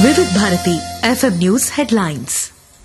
వివిధ Bharati FM news headlines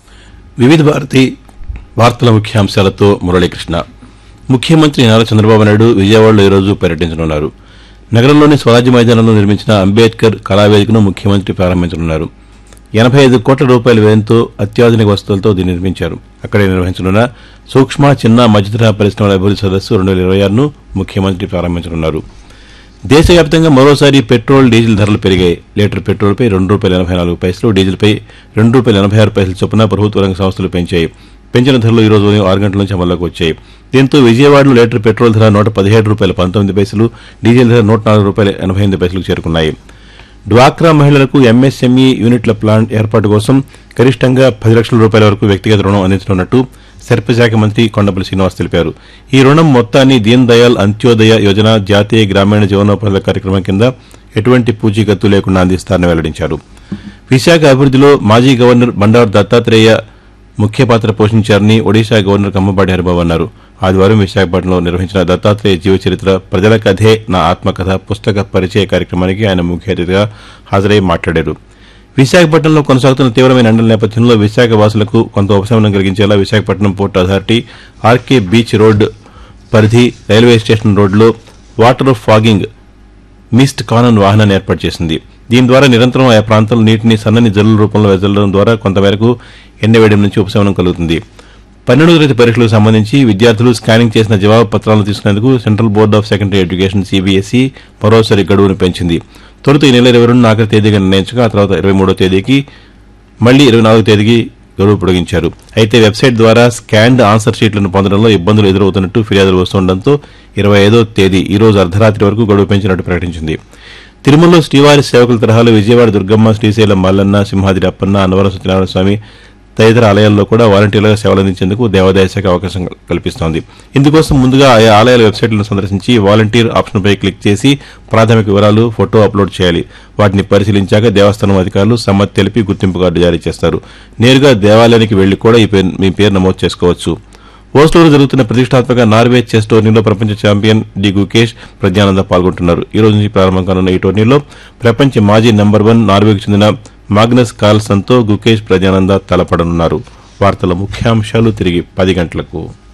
వివిధ భారతి వార్తల ముఖ్యాంశాలతో మురళీకృష్ణ ముఖ్యమంత్రి నారా చంద్రబాబు నాయుడు విజయవాడలో ఈరోజు పర్యటించనున్నారు నగరంలోని స్వరాజ్య మైదానంలో నిర్మించిన అంబేద్కర్ కళావేదికను ముఖ్యమంత్రి ప్రారంభించనున్నారు ఎనభై ఐదు కోట్ల రూపాయల వ్యయంతో అత్యాధునిక వస్తువులతో దీన్ని నిర్మించారు అక్కడే నిర్వహించనున్న సూక్ష్మ చిన్న మధ్యతరహా పరిశ్రమల అభివృద్ధి సదస్సు రెండు వేల ఇరవై ఆరును ముఖ్యమంత్రి ప్రారంభించనున్నారు దేశవ్యాప్తంగా మరోసారి పెట్రోల్ డీజిల్ ధరలు పెరిగాయి లీటర్ పెట్రోల్పై రెండు రూపాయల ఎనభై నాలుగు పైసలు డీజిల్పై రెండు రూపాయల ఎనభై ఆరు పైసల చొప్పున ప్రభుత్వ రంగ సంస్థలు పెంచాయి పెంచిన ధరలు ఈ రోజు ఉదయం ఆరు గంటల నుంచి అమల్లోకి వచ్చాయి దీంతో విజయవాడలో లీటర్ పెట్రోల్ ధర నూట పదిహేడు రూపాయల పంతొమ్మిది పైసలు డీజిల్ ధర నూట నాలుగు రూపాయల ఎనభై ఎనిమిది పైసలకు చేరుకున్నాయి డ్వాక్రా మహిళలకు ఎంఎస్ఎంఈ యూనిట్ల ప్లాంట్ ఏర్పాటు కోసం గరిష్టంగా పది లక్షల రూపాయల వరకు వ్యక్తిగత రుణం అందించనున్నట్టు సర్పశాఖ మంత్రి కొండపల్లి శ్రీనివాస్ తెలిపారు ఈ రుణం మొత్తాన్ని దీన్ దయాల్ అంత్యోదయ యోజన జాతీయ గ్రామీణ జీవనోపాధి కార్యక్రమం కింద ఎటువంటి పూచీకత్తు లేకుండా అందిస్తారని వెల్లడించారు విశాఖ అభివృద్దిలో మాజీ గవర్నర్ బండారు దత్తాత్రేయ ముఖ్య పాత్ర పోషించారని ఒడిశా గవర్నర్ కమ్మబాడి హరిబాబు అన్నారు ఆదివారం విశాఖపట్నంలో నిర్వహించిన దత్తాత్రేయ జీవ చరిత్ర ప్రజల కథే నా ఆత్మకథ పుస్తక పరిచయ కార్యక్రమానికి ఆయన ముఖ్య అతిథిగా హాజరై మాట్లాడారు విశాఖపట్నంలో కొనసాగుతున్న తీవ్రమైన ఎండల నేపథ్యంలో విశాఖ వాసులకు కొంత ఉపశమనం కలిగించేలా Visakhapatnam port authority RK beach road పరిధి రైల్వే స్టేషన్ రోడ్లో వాటర్ ఫాగింగ్ మిస్ట్ కానన్ వాహనాన్ని ఏర్పాటు చేసింది దీని ద్వారా నిరంతరం ఆయా ప్రాంతంలో నీటిని సన్నని జల్లుల రూపంలో వెదజల్లడం ద్వారా కొంతమేరకు ఎండవేయడం నుంచి ఉపశమనం కలుగుతుంది పన్నెండవ తరగతి పరీక్షలకు సంబంధించి విద్యార్థులు స్కానింగ్ చేసిన జవాబు పత్రాలను తీసుకునేందుకు central board of secondary education CBSE మరోసారి గడువును పెంచింది తొలుత ఈ నెల ఇరవై రెండు ఆఖరి తేదీగా నిర్ణయించగా ఆ తర్వాత ఇరవై మూడో తేదీకి మళ్లీ ఇరవై నాలుగో తేదీకి గడువు పొడిగించారు అయితే వెబ్సైట్ ద్వారా స్కాన్డ్ ఆన్సర్ షీట్లను పొందడంలో ఇబ్బందులు ఎదురవుతున్నట్టు ఫిర్యాదులు వస్తుండటంతో ఇరవై ఐదో తేదీ ఈ రోజు అర్ధరాత్రి వరకు గడువు పెంచినట్టు ప్రకటించింది తిరుమలలో శ్రీవారి సేవకుల తరహాలో విజయవాడ దుర్గమ్మ శ్రీశైలం మల్లన్న సింహాద్రి అప్పన్న అన్నవరం సత్యనారాయణ స్వామి తదితర ఆలయాల్లో కూడా వాలంటీర్లుగా సేవలు అందించేందుకు దేవాదాయ శాఖ అవకాశం కల్పిస్తోంది ఇందుకోసం ముందుగా ఆయా ఆలయాల వెబ్సైట్లను సందర్శించి వాలంటీర్ ఆప్షన్పై క్లిక్ చేసి ప్రాథమిక వివరాలు ఫోటో అప్లోడ్ చేయాలి వాటిని పరిశీలించాక దేవస్థానం అధికారులు సమ్మతి తెలిపి గుర్తింపు కార్డు జారీ చేస్తారు నేరుగా దేవాలయానికి వెళ్లి కూడా ఈ పేరు మీ పేరు నమోదు చేసుకోవచ్చు ఓస్లోలో జరుగుతున్న ప్రతిష్టాత్మక నార్వే చెస్ టోర్నీలో ప్రపంచ ఛాంపియన్ డి గుకేష్ ప్రజ్ఞానంద పాల్గొంటున్నారు ఈ రోజు నుంచి ప్రారంభం కానున్న ఈ టోర్నీలో ప్రపంచ మాజీ నంబర్ వన్ నార్వేకు చెందిన మాగ్నస్ కార్ల్సన్తో గుకేష్ ప్రజ్ఞానంద తలపడనున్నారు వార్తల ముఖ్యాంశాలు తిరిగి పది గంటలకు